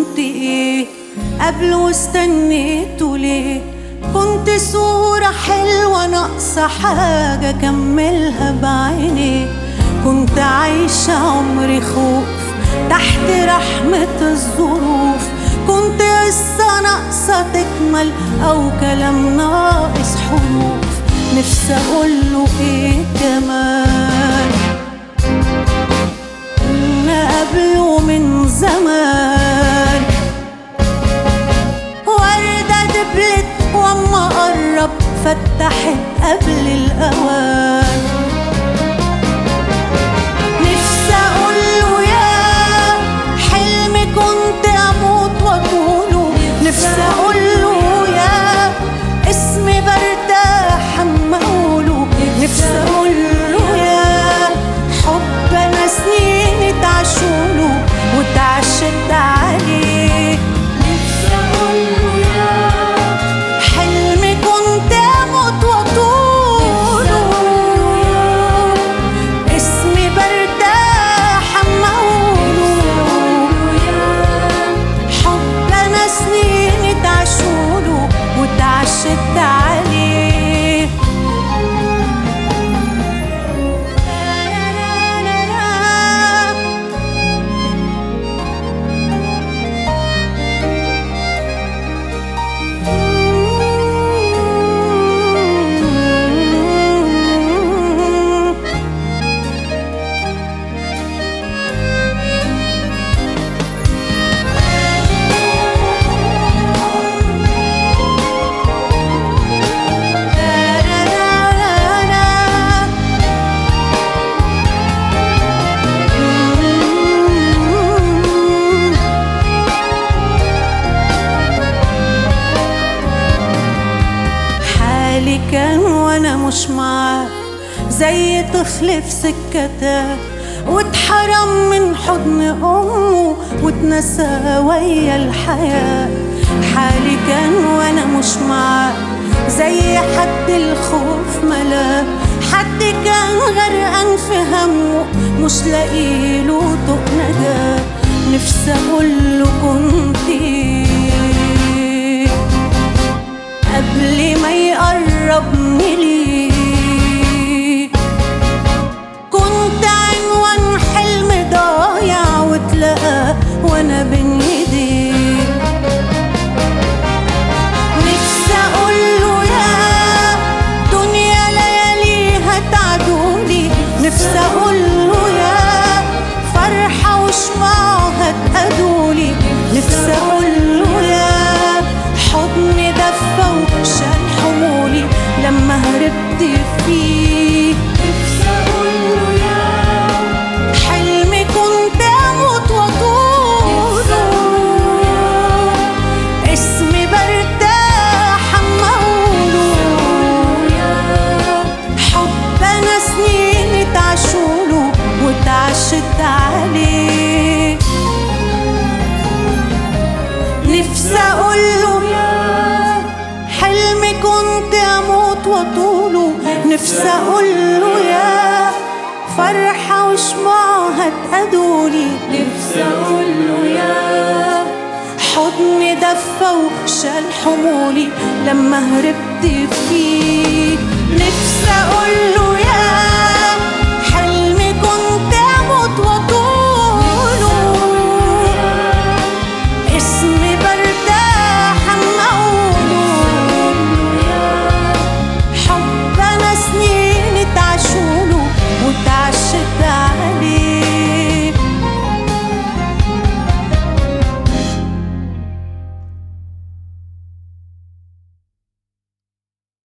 كنت ايه قبل واستنيته ليه كنت صورة حلوة ناقصة حاجة كملها بعيني كنت عايشة عمري خوف تحت رحمة الظروف كنت قصة ناقصة تكمل أو كلام ناقص حروف نفسي أقوله إيه كمان إن قبله من زمان وردة دبلت وأما قرب فتحت قبل الأوان نفسي أقوله يا حلمي كنت أموت وأقوله نفسي أقوله يا اسمي برتاح أما أقوله نفسي أقوله يا حب أنا سنين اتعشوله واتعشت عليه نفسي أقوله يا حلمي كنت أموت وأطوله اسمي برتاح أما أقوله حب أنا سنين اتعشوله واتعشت عليه حالي كان وانا مش معاه زي طفل في سكته واتحرم من حضن امه واتنسى ويا الحياه حالي كان وانا مش معاه زي حد الخوف ملاه حد كان غرقان في همه مش لاقيله طوق نجاه نفسي اقوله كنت إيه قبل ما يقربني ليه كنت عنوان حلم ضايع واتلقى وانا بين ايديه نفسي اقوله يا دنيا لياليها تعدولي نفسي اقوله يا فرحة وشمعها تقادولي نفسي اقوله يا حضن دفى وشال حمولي لما هربت فيه نفسي اقوله يا حلمي كنت اموت واطوله اسمي برتاح اما اقوله حب انا سنين اتعشوله واتعشت عليه نفسي اقوله يا حلمي كنت اموت واطوله نفسي اقوله يا فرحة وشمعها تقادولي نفسي اقوله يا حضن دفى وشال حمولي لما هربت فيه نفسي اقوله يا